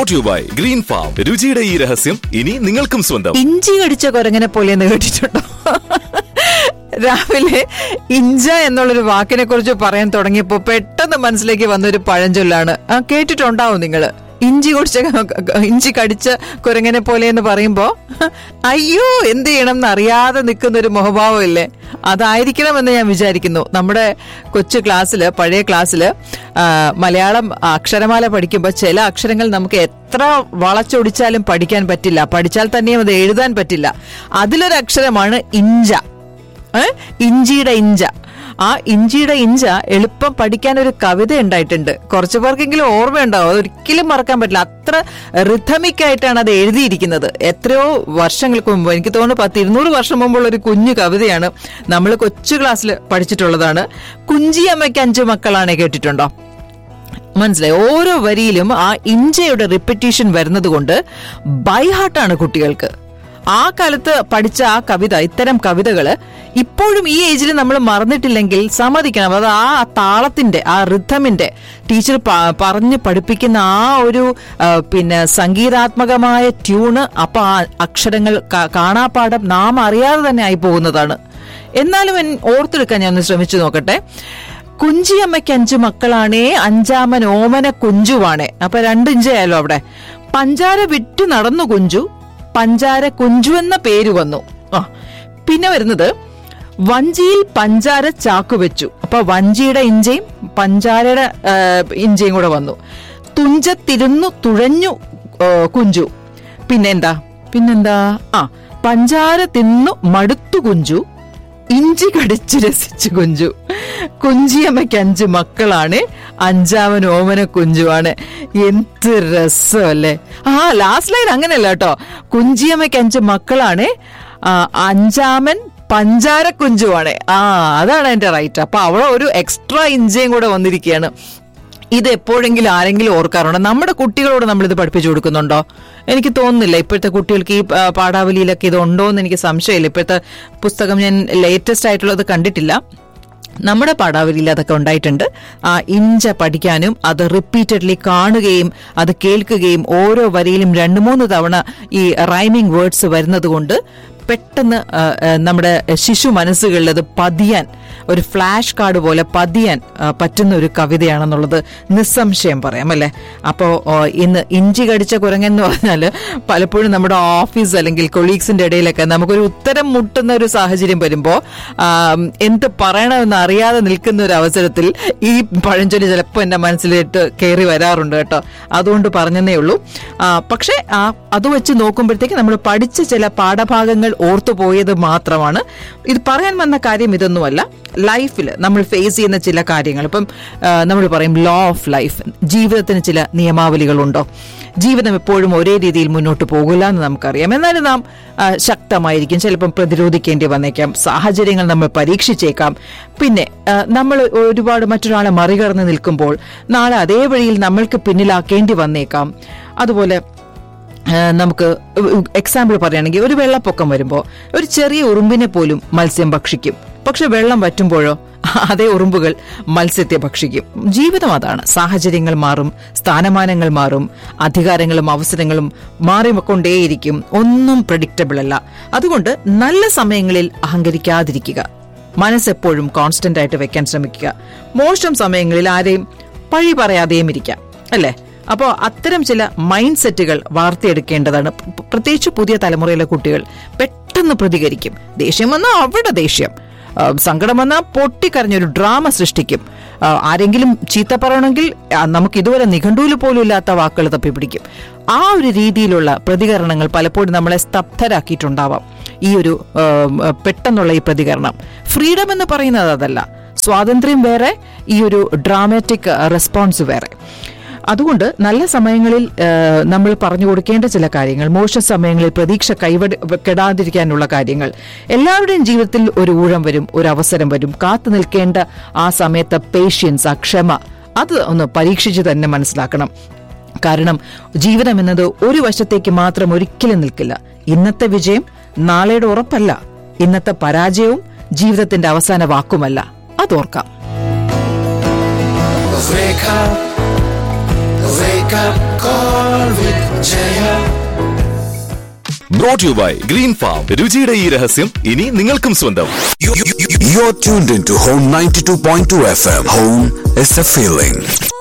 Brought you by green farm രുചിയുടെ ഈ രഹസ്യം ഇനി നിങ്ങൾക്കും സ്വന്തം ഇഞ്ചി കടിച്ച കുരങ്ങനെ പോലെയെന്ന് കേട്ടിട്ടുണ്ടോ രാവിലെ ഇഞ്ച എന്നുള്ളൊരു വാക്കിനെ കുറിച്ച് പറയാൻ തുടങ്ങിയപ്പോ പെട്ടെന്ന് മനസ്സിലേക്ക് വന്നൊരു പഴഞ്ചൊല്ലാണ് ആ കേട്ടിട്ടുണ്ടാവും നിങ്ങള് ഇഞ്ചി കുടിച്ച ഇഞ്ചി കടിച്ച കുരങ്ങനെ പോലെ എന്ന് പറയുമ്പോ അയ്യോ എന്ത് ചെയ്യണം എന്ന് അറിയാതെ നിൽക്കുന്ന ഒരു മുഖഭാവം ഇല്ലേ അതായിരിക്കണമെന്ന് ഞാൻ വിചാരിക്കുന്നു നമ്മുടെ കൊച്ചു ക്ലാസ്സില് പഴയ ക്ലാസ്സില് ആ, മലയാളം അക്ഷരമാല പഠിക്കുമ്പോൾ ചില അക്ഷരങ്ങൾ നമുക്ക് എത്ര വളച്ചൊടിച്ചാലും പഠിക്കാൻ പറ്റില്ല പഠിച്ചാൽ തന്നെയും അത് എഴുതാൻ പറ്റില്ല അതിലൊരു അക്ഷരമാണ് ഇഞ്ച ഏ? ഇഞ്ചിയുടെ ഇഞ്ച ആ ഇഞ്ചിയുടെ ഇഞ്ച എളുപ്പം പഠിക്കാൻ ഒരു കവിത ഉണ്ടായിട്ടുണ്ട് കുറച്ചു പേർക്കെങ്കിലും ഓർമ്മയുണ്ടാവും അത് ഒരിക്കലും മറക്കാൻ പറ്റില്ല അത്ര റിഥമിക് ആയിട്ടാണ് അത് എഴുതിയിരിക്കുന്നത് എത്രയോ വർഷങ്ങൾക്ക് മുമ്പ് എനിക്ക് തോന്നുന്നു പത്ത് ഇരുന്നൂറ് വർഷം മുമ്പുള്ള ഒരു കുഞ്ഞു കവിതയാണ് നമ്മൾ കൊച്ചു ക്ലാസ്സിൽ പഠിച്ചിട്ടുള്ളതാണ് കുഞ്ചിയമ്മയ്ക്ക് അഞ്ചു മക്കളാണ് കേട്ടിട്ടുണ്ടോ മനസ്സിലായി ഓരോ വരിയിലും ആ ഇഞ്ചയുടെ റിപ്പറ്റീഷൻ വരുന്നത് കൊണ്ട് ബൈ ഹാർട്ടാണ് കുട്ടികൾക്ക് ആ കാലത്ത് പഠിച്ച ആ കവിത ഇത്തരം കവിതകള് ഇപ്പോഴും ഈ ഏജിൽ നമ്മൾ മറന്നിട്ടില്ലെങ്കിൽ സമ്മതിക്കണം അത് ആ താളത്തിന്റെ ആ റിഥമിന്റെ ടീച്ചർ പ- പറഞ്ഞ് പഠിപ്പിക്കുന്ന ആ ഒരു ആ, പിന്നെ സംഗീതാത്മകമായ ട്യൂണ് അപ്പൊ ആ അക്ഷരങ്ങൾ ക- കാണാപ്പാടം നാം അറിയാതെ തന്നെ ആയി പോകുന്നതാണ് എന്നാലും എൻ- ഓർത്തെടുക്കാൻ ഞാൻ ഒന്ന് ശ്രമിച്ചു നോക്കട്ടെ കുഞ്ചിയമ്മയ്ക്ക് അഞ്ചു മക്കളാണേ അഞ്ചാമൻ ഓമന കുഞ്ചുവാണേ അപ്പൊ രണ്ട് ഇഞ്ചയായാലോ അവിടെ പഞ്ചാര വിറ്റു നടന്നു കുഞ്ചു പഞ്ചാര കുഞ്ചു എന്ന പേര് വന്നു ആ പിന്നെ വരുന്നത് വഞ്ചിയിൽ പഞ്ചാര ചാക്കു വെച്ചു അപ്പൊ വഞ്ചിയുടെ ഇഞ്ചയും പഞ്ചാരയുടെ ആ, ഇഞ്ചയും കൂടെ വന്നു തുഞ്ചത്തിരുന്നു തുഴഞ്ഞു ആ, കുഞ്ചു പിന്നെന്താ പിന്നെന്താ ആ പഞ്ചാര തിന്നു മടുത്തു കുഞ്ചു ഇഞ്ചി കടിച്ചു രസിച്ചു കുഞ്ചു കുഞ്ചിയമ്മയ്ക്ക് അഞ്ച് മക്കളാണ് അഞ്ചാമൻ ഓമന കുഞ്ചുവാണ് എന്ത് രസമല്ലേ ആ ലാസ്റ്റ് ലൈൻ അങ്ങനെയല്ല കേട്ടോ കുഞ്ചിയമ്മയ്ക്ക് അഞ്ച് മക്കളാണ് ആ, അഞ്ചാമൻ പഞ്ചാര കുഞ്ചുവാണ് ആ അതാണ് എന്റെ റൈറ്റ് അപ്പൊ അവിടെ ഒരു എക്സ്ട്രാ ഇഞ്ചയും കൂടെ വന്നിരിക്കുകയാണ് ഇത് എപ്പോഴെങ്കിലും ആരെങ്കിലും ഓർക്കാറുണ്ടോ നമ്മുടെ കുട്ടികളോട് നമ്മൾ ഇത് പഠിപ്പിച്ചു കൊടുക്കുന്നുണ്ടോ എനിക്ക് തോന്നുന്നില്ല ഇപ്പോഴത്തെ കുട്ടികൾക്ക് ഈ ആ, പാഠാവലിയിലൊക്കെ ഇത് ഉണ്ടോ എന്ന് എനിക്ക് സംശയമില്ല ഇപ്പോഴത്തെ പുസ്തകം ഞാൻ ലേറ്റസ്റ്റ് ആയിട്ടുള്ളത് കണ്ടിട്ടില്ല നമ്മുടെ പാഠാവലിയിൽ അതൊക്കെ ഉണ്ടായിട്ടുണ്ട് ആ ഇഞ്ച പഠിക്കാനും അത് റിപ്പീറ്റഡ്ലി കാണുകയും അത് കേൾക്കുകയും ഓരോ വരിയിലും രണ്ടു മൂന്ന് തവണ ഈ റൈമിംഗ് വേർഡ്സ് വരുന്നത് കൊണ്ട് പെട്ടെന്ന് ആ, ആ, നമ്മുടെ ശിശു മനസ്സുകളിൽ അത് പതിയാൻ ഒരു ഫ്ലാഷ് കാർഡ് പോലെ പതിയാൻ ആ, പറ്റുന്ന ഒരു കവിതയാണെന്നുള്ളത് നിസ്സംശയം പറയാം അല്ലേ അപ്പോ ഓ, ഇന്ന് ഇഞ്ചി കടിച്ച കുരങ്ങെന്ന് പറഞ്ഞാൽ പലപ്പോഴും നമ്മുടെ ഓഫീസ് അല്ലെങ്കിൽ കൊളീഗ്സിന്റെ ഇടയിലൊക്കെ നമുക്കൊരു ഉത്തരം മുട്ടുന്ന ഒരു സാഹചര്യം വരുമ്പോൾ എന്ത് പറയണമെന്ന് അറിയാതെ നിൽക്കുന്ന ഒരു അവസരത്തിൽ ഈ പഴഞ്ചൊല്ലി ചിലപ്പോൾ എന്റെ മനസ്സിലിട്ട് കയറി വരാറുണ്ട് കേട്ടോ അതുകൊണ്ട് പറഞ്ഞതേ ഉള്ളൂ ആ, പക്ഷേ ആ അത് വെച്ച് നോക്കുമ്പോഴത്തേക്ക് നമ്മൾ പഠിച്ച ചില പാഠഭാഗങ്ങൾ ഓർത്തുപോയത് മാത്രമാണ് ഇത് പറയാൻ വന്ന കാര്യം ഇതൊന്നുമല്ല ലൈഫിൽ നമ്മൾ ഫേസ് ചെയ്യുന്ന ചില കാര്യങ്ങൾ ഇപ്പം നമ്മൾ പറയും ലോ ഓഫ് ലൈഫ് ജീവിതത്തിന് ചില നിയമാവലികളുണ്ടോ ജീവിതം എപ്പോഴും ഒരേ രീതിയിൽ മുന്നോട്ട് പോകില്ല എന്ന് നമുക്കറിയാം എന്നാലും നാം ആ, ശക്തമായിരിക്കും ചിലപ്പം പ്രതിരോധിക്കേണ്ടി വന്നേക്കാം സാഹചര്യങ്ങൾ നമ്മൾ പരീക്ഷിച്ചേക്കാം പിന്നെ ആ, നമ്മൾ ഒരുപാട് മറ്റൊരാളെ മറികടന്ന് നിൽക്കുമ്പോൾ നാളെ അതേ വഴിയിൽ നമ്മൾക്ക് പിന്നിലാക്കേണ്ടി വന്നേക്കാം അതുപോലെ ആ, നമുക്ക് എക്സാമ്പിൾ പറയുകയാണെങ്കിൽ ഒരു വെള്ളപ്പൊക്കം വരുമ്പോൾ ഒരു ചെറിയ ഉറുമ്പിനെ പോലും മത്സ്യം ഭക്ഷിക്കും പക്ഷെ വെള്ളം വറ്റുമ്പോഴോ അതേ ഉറുമ്പുകൾ മത്സ്യത്തെ ഭക്ഷിക്കും ജീവിതം അതാണ് സാഹചര്യങ്ങൾ മാറും സ്ഥാനമാനങ്ങൾ മാറും അധികാരങ്ങളും അവസരങ്ങളും മാറിക്കൊണ്ടേയിരിക്കും ഒന്നും പ്രഡിക്റ്റബിൾ അല്ല അതുകൊണ്ട് നല്ല സമയങ്ങളിൽ അഹങ്കരിക്കാതിരിക്കുക മനസ്സെപ്പോഴും കോൺസ്റ്റന്റ് ആയിട്ട് വെക്കാൻ ശ്രമിക്കുക മോശം സമയങ്ങളിൽ ആരെയും പഴി പറയാതെയും ഇരിക്കാം അല്ലേ അപ്പോൾ അത്തരം ചില മൈൻഡ് സെറ്റുകൾ വാർത്തിയെടുക്കേണ്ടതാണ് പ് പ്രത്യേകിച്ച് പുതിയ തലമുറയിലെ കുട്ടികൾ പെട്ടെന്ന് പ്രതികരിക്കും ദേഷ്യം വന്നാൽ അവിടെ ദേഷ്യം ആ, സങ്കടം വന്നാൽ പൊട്ടിക്കരഞ്ഞൊരു ഡ്രാമ സൃഷ്ടിക്കും ആ, ആരെങ്കിലും ചീത്ത പറയണമെങ്കിൽ ആ, നമുക്ക് ഇതുവരെ നിഘണ്ടുവിൽ പോലും ഇല്ലാത്ത വാക്കുകൾ തപ്പിപ്പിടിക്കും ആ ഒരു രീതിയിലുള്ള പ്രതികരണങ്ങൾ പലപ്പോഴും നമ്മളെ സ്തബ്ധരാക്കിയിട്ടുണ്ടാവാം ഈ ഒരു ആ, പെട്ടെന്നുള്ള ഈ പ്രതികരണം ഫ്രീഡം എന്ന് പറയുന്നത് അതല്ല സ്വാതന്ത്ര്യം വേറെ ഈ ഒരു ഡ്രാമാറ്റിക് റെസ്പോൺസ് വേറെ അതുകൊണ്ട് നല്ല സമയങ്ങളിൽ ആ, നമ്മൾ പറഞ്ഞു കൊടുക്കേണ്ട ചില കാര്യങ്ങൾ മോശ സമയങ്ങളിൽ പ്രതീക്ഷ കൈവട കെടാതിരിക്കാനുള്ള കാര്യങ്ങൾ എല്ലാവരുടെയും ജീവിതത്തിൽ ഒരു ഊഴം വരും ഒരു അവസരം വരും കാത്തു നിൽക്കേണ്ട ആ സമയത്ത് പേഷ്യൻസ് ആ ക്ഷമ അത് ഒന്ന് പരീക്ഷിച്ച് തന്നെ മനസ്സിലാക്കണം കാരണം ജീവിതം എന്നത് ഒരു വശത്തേക്ക് മാത്രം ഒരിക്കലും നിൽക്കില്ല ഇന്നത്തെ വിജയം നാളെയുടെ ഉറപ്പല്ല ഇന്നത്തെ പരാജയവും ജീവിതത്തിന്റെ അവസാന വാക്കുമല്ല അതോർക്കാം Wake up, wake up call with Jaya. Brought you by green farm രുചിയുടെ ഈ രഹസ്യം ഇനി നിങ്ങൾക്കും സ്വന്തം You're tuned into Home 92.2 FM. Home is a feeling.